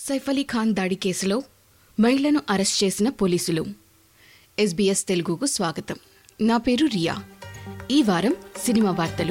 సైఫ్ అలీ ఖాన్ దాడి కేసులో మహిళను అరెస్ట్ చేసిన పోలీసులు ఎస్బీఎస్ తెలుగుకు స్వాగతం నా పేరు రియా ఈ వారం సినిమా వార్తలు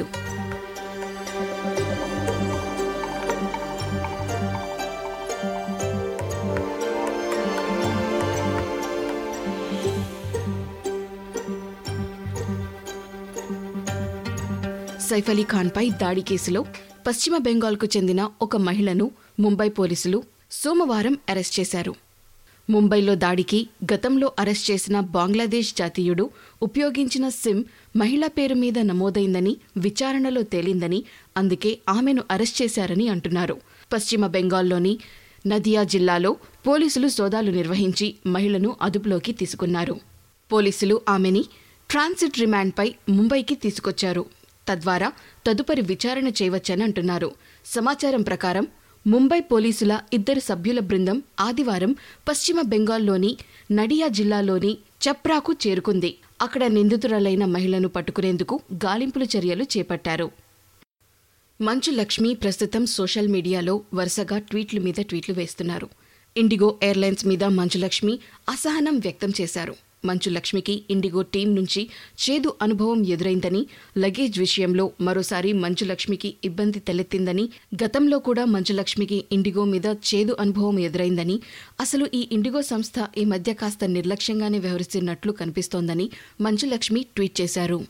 సైఫ్ అలీ ఖాన్పై దాడి కేసులో పశ్చిమ బెంగాల్కు చెందిన ఒక మహిళను ముంబై పోలీసులు సోమవారం అరెస్ట్ చేశారు ముంబైలో దాడికి గతంలో అరెస్ట్ చేసిన బంగ్లాదేశ్ జాతీయుడు ఉపయోగించిన సిమ్ మహిళ పేరు మీద నమోదైందని విచారణలో తేలిందని అందుకే ఆమెను అరెస్ట్ చేశారని అంటున్నారు పశ్చిమ బెంగాల్లోని నదియా జిల్లాలో పోలీసులు సోదాలు నిర్వహించి మహిళను అదుపులోకి తీసుకున్నారు పోలీసులు ఆమెని ట్రాన్సిట్ రిమాండ్పై ముంబైకి తీసుకొచ్చారు తద్వారా తదుపరి విచారణ చేయవచ్చని అంటున్నారు సమాచారం ప్రకారం ముంబై పోలీసుల ఇద్దరు సభ్యుల బృందం ఆదివారం పశ్చిమ బెంగాల్లోని నడియా జిల్లాలోని చప్రాకు చేరుకుంది అక్కడ నిందితురాలైన మహిళను పట్టుకునేందుకు గాలింపుల చర్యలు చేపట్టారు మంచు లక్ష్మి ప్రస్తుతం సోషల్ మీడియాలో వరుసగా ట్వీట్ల మీద ట్వీట్లు వేస్తున్నారు ఇండిగో ఎయిర్లైన్స్ మీద మంచు లక్ష్మి అసహనం వ్యక్తం చేశారు మంచు లక్ష్మికి ఇండిగో టీం నుంచి చేదు అనుభవం ఎదురైందని లగేజ్ విషయంలో మరోసారి మంచు లక్ష్మికి ఇబ్బంది తలెత్తిందని గతంలో కూడా మంచు లక్ష్మికి ఇండిగో మీద చేదు అనుభవం ఎదురైందని అసలు ఈ ఇండిగో సంస్థ ఈ మధ్య కాస్త నిర్లక్ష్యంగానే వ్యవహరిస్తున్నట్లు కనిపిస్తోందని మంచు లక్ష్మి ట్వీట్ చేశారు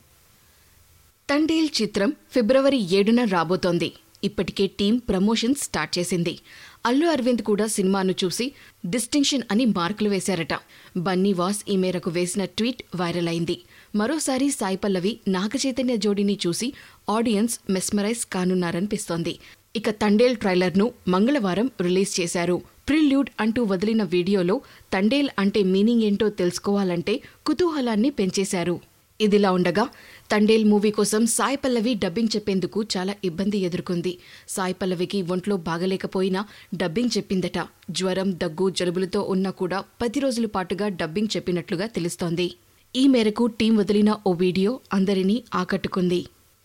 తండేల్ చిత్రం ఫిబ్రవరి ఏడున రాబోతోంది ఇప్పటికే టీం ప్రమోషన్ స్టార్ట్ చేసింది అల్లు అరవింద్ కూడా సినిమాను చూసి డిస్టింక్షన్ అని మార్కులు వేశారట బన్నీ వాస్ ఈ మేరకు వేసిన ట్వీట్ వైరల్ అయింది మరోసారి సాయి పల్లవి నాగచైతన్య జోడీని చూసి ఆడియన్స్ మెస్మరైజ్ కానున్నారనిపిస్తోంది ఇక తండేల్ ట్రైలర్ను మంగళవారం రిలీజ్ చేశారు ప్రిల్యూడ్ అంటూ వదిలిన వీడియోలో తండేల్ అంటే మీనింగ్ ఏంటో తెలుసుకోవాలంటే కుతూహలాన్ని పెంచేశారు ఇదిలా ఉండగా తండేల్ మూవీ కోసం సాయి పల్లవి డబ్బింగ్ చెప్పేందుకు చాలా ఇబ్బంది ఎదుర్కొంది సాయి పల్లవికి ఒంట్లో బాగలేకపోయినా డబ్బింగ్ చెప్పిందట జ్వరం దగ్గు జలుబులతో ఉన్నా కూడా పది రోజుల పాటుగా డబ్బింగ్ చెప్పినట్లుగా తెలుస్తోంది ఈ మేరకు టీం వదిలిన ఓ వీడియో అందరినీ ఆకట్టుకుంది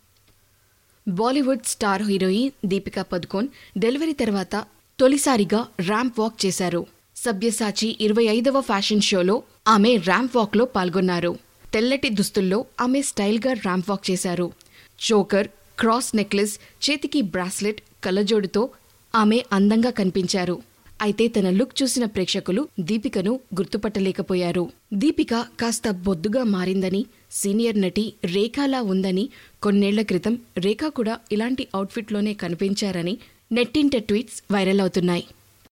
Bollywood star heroine Deepika Padukone delivery తర్వాత తొలిసారిగా ర్యాంప్ వాక్ చేశారు సభ్యసాచి ఇరవై ఐదవ ఫ్యాషన్ షోలో ఆమె ర్యాంప్ వాక్లో పాల్గొన్నారు తెల్లటి దుస్తుల్లో ఆమె స్టైల్గా ర్యాంప్ వాక్ చేశారు చోకర్ క్రాస్ నెక్లెస్ చేతికి బ్రాస్లెట్ కళ్ళజోడుతో ఆమె అందంగా కనిపించారు అయితే తన లుక్ చూసిన ప్రేక్షకులు దీపికను గుర్తుపట్టలేకపోయారు దీపిక కాస్త బొద్దుగా మారిందని సీనియర్ నటి రేఖాలా ఉందని కొన్నేళ్ల క్రితం రేఖా కూడా ఇలాంటి అవుట్ఫిట్లోనే కనిపించారని నెట్టింట ట్వీట్స్ వైరల్ అవుతున్నాయి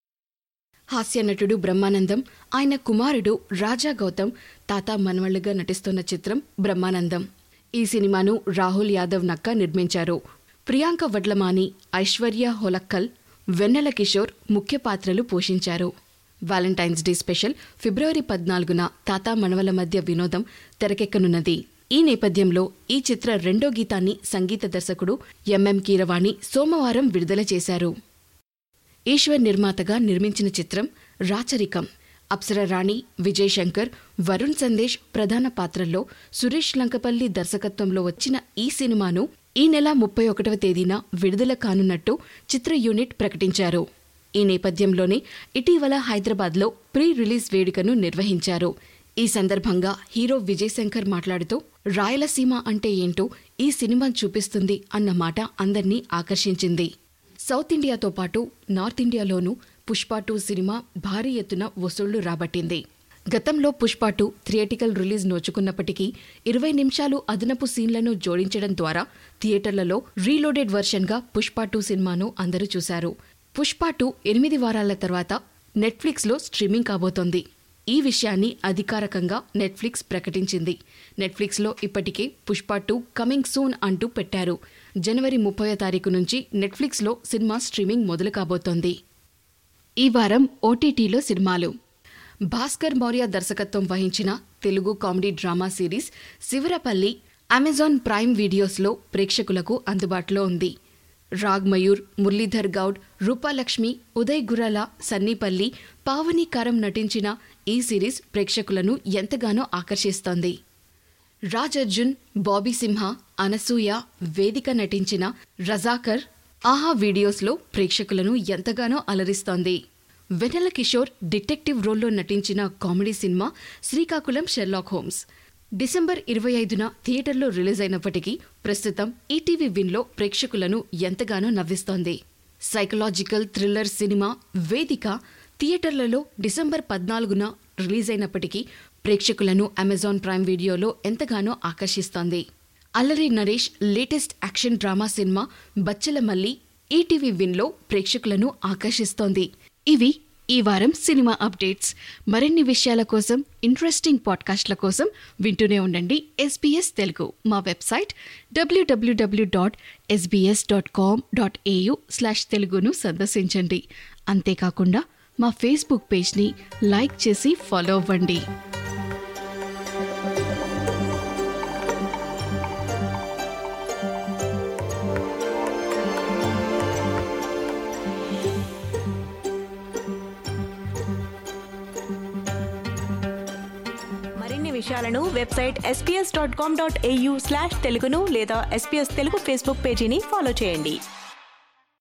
హాస్య నటుడు బ్రహ్మానందం ఆయన కుమారుడు రాజా గౌతమ్ తాత మనవళ్లుగా నటిస్తున్న చిత్రం బ్రహ్మానందం ఈ సినిమాను రాహుల్ యాదవ్ నక్క నిర్మించారు ప్రియాంక వడ్లమాని ఐశ్వర్య హోలక్కల్ వెన్నెల కిషోర్ ముఖ్య పాత్రలు పోషించారు వాలంటైన్స్ డే స్పెషల్ ఫిబ్రవరి పద్నాలుగున తాత మనవల మధ్య వినోదం తెరకెక్కనున్నది ఈ నేపథ్యంలో ఈ చిత్ర రెండో గీతాన్ని సంగీత దర్శకుడు ఎంఎం కీరవాణి సోమవారం విడుదల చేశారు ఈశ్వర్ నిర్మాతగా నిర్మించిన చిత్రం రాచరికం అప్సర రాణి విజయ్ శంకర్ వరుణ్ సందేశ్ ప్రధాన పాత్రల్లో సురేష్ లంకపల్లి దర్శకత్వంలో వచ్చిన ఈ సినిమాను ఈ నెల ముప్పై ఒకటవ తేదీన విడుదల కానున్నట్టు చిత్ర యూనిట్ ప్రకటించారు ఈ నేపథ్యంలోనే ఇటీవల హైదరాబాద్లో ప్రీ రిలీజ్ వేడుకను నిర్వహించారు ఈ సందర్భంగా హీరో విజయ్ శంకర్ మాట్లాడుతూ రాయలసీమ అంటే ఏంటో ఈ సినిమా చూపిస్తుంది అన్న మాట అందర్నీ ఆకర్షించింది సౌత్ ఇండియాతో పాటు నార్త్ ఇండియాలోనూ పుష్ప టూ సినిమా భారీ ఎత్తున వసూళ్లు రాబట్టింది గతంలో పుష్ప టూ థియేటికల్ రిలీజ్ నోచుకున్నప్పటికీ ఇరవై నిమిషాలు అదనపు సీన్లను జోడించడం ద్వారా థియేటర్లలో రీలోడెడ్ వర్షన్గా పుష్ప టూ సినిమాను అందరూ చూశారు పుష్ప టూ ఎనిమిది వారాల తర్వాత నెట్ఫ్లిక్స్లో స్ట్రీమింగ్ కాబోతోంది ఈ విషయాన్ని అధికారికంగా నెట్ఫ్లిక్స్ ప్రకటించింది నెట్ఫ్లిక్స్లో ఇప్పటికే పుష్ప టూ కమింగ్ సూన్ అంటూ పెట్టారు జనవరి ముప్పై తారీఖు నుంచి నెట్ఫ్లిక్స్లో సినిమా స్ట్రీమింగ్ మొదలు కాబోతోంది ఈ వారం ఓటీటీలో సినిమాలు భాస్కర్ మౌర్య దర్శకత్వం వహించిన Telugu comedy drama series Sivarapalli Amazon Prime వీడియోస్లో ప్రేక్షకులకు అందుబాటులో ఉంది రాగ్ మయూర్ మురళీధర్ గౌడ్ రూపాలక్ష్మి ఉదయ్ గురాల సన్నీపల్లి పావని కారం నటించిన ఈ సిరీస్ ప్రేక్షకులను ఎంతగానో ఆకర్షిస్తోంది రాజ్ అర్జున్ బాబీ సింహ అనసూయ వేదిక నటించిన రజాకర్ ఆహా వీడియోస్లో ప్రేక్షకులను ఎంతగానో అలరిస్తోంది వెనెల కిషోర్ డిటెక్టివ్ రోల్లో నటించిన comedy cinema Srikakulam Sherlock Holmes December ఇరవై ఐదున థియేటర్లో రిలీజ్ అయినప్పటికీ ప్రస్తుతం ఈటీవీ విన్లో ప్రేక్షకులను ఎంతగానో నవ్విస్తోంది సైకలాజికల్ థ్రిల్లర్ సినిమా వేదిక థియేటర్లలో డిసెంబర్ పద్నాలుగున రిలీజ్ అయినప్పటికీ ప్రేక్షకులను అమెజాన్ ప్రైమ్ వీడియోలో ఎంతగానో ఆకర్షిస్తోంది Allari Naresh latest action drama cinema Bachchala Malli ETV విన్లో ప్రేక్షకులను ఆకర్షిస్తోంది ఇవి ఈ వారం సినిమా అప్డేట్స్ మరిన్ని విషయాల కోసం ఇంట్రెస్టింగ్ పాడ్కాస్ట్ల కోసం వింటూనే ఉండండి ఎస్బీఎస్ తెలుగు మా website WWW dot SBS dot com dot AU slash తెలుగును సందర్శించండి అంతేకాకుండా మా ఫేస్బుక్ పేజ్ని లైక్ చేసి ఫాలో అవ్వండి మరిన్ని విషయాలను website SPS dot com dot AU slash తెలుగును లేదా ఎస్పీఎస్ తెలుగు ఫేస్బుక్ పేజీని ఫాలో చేయండి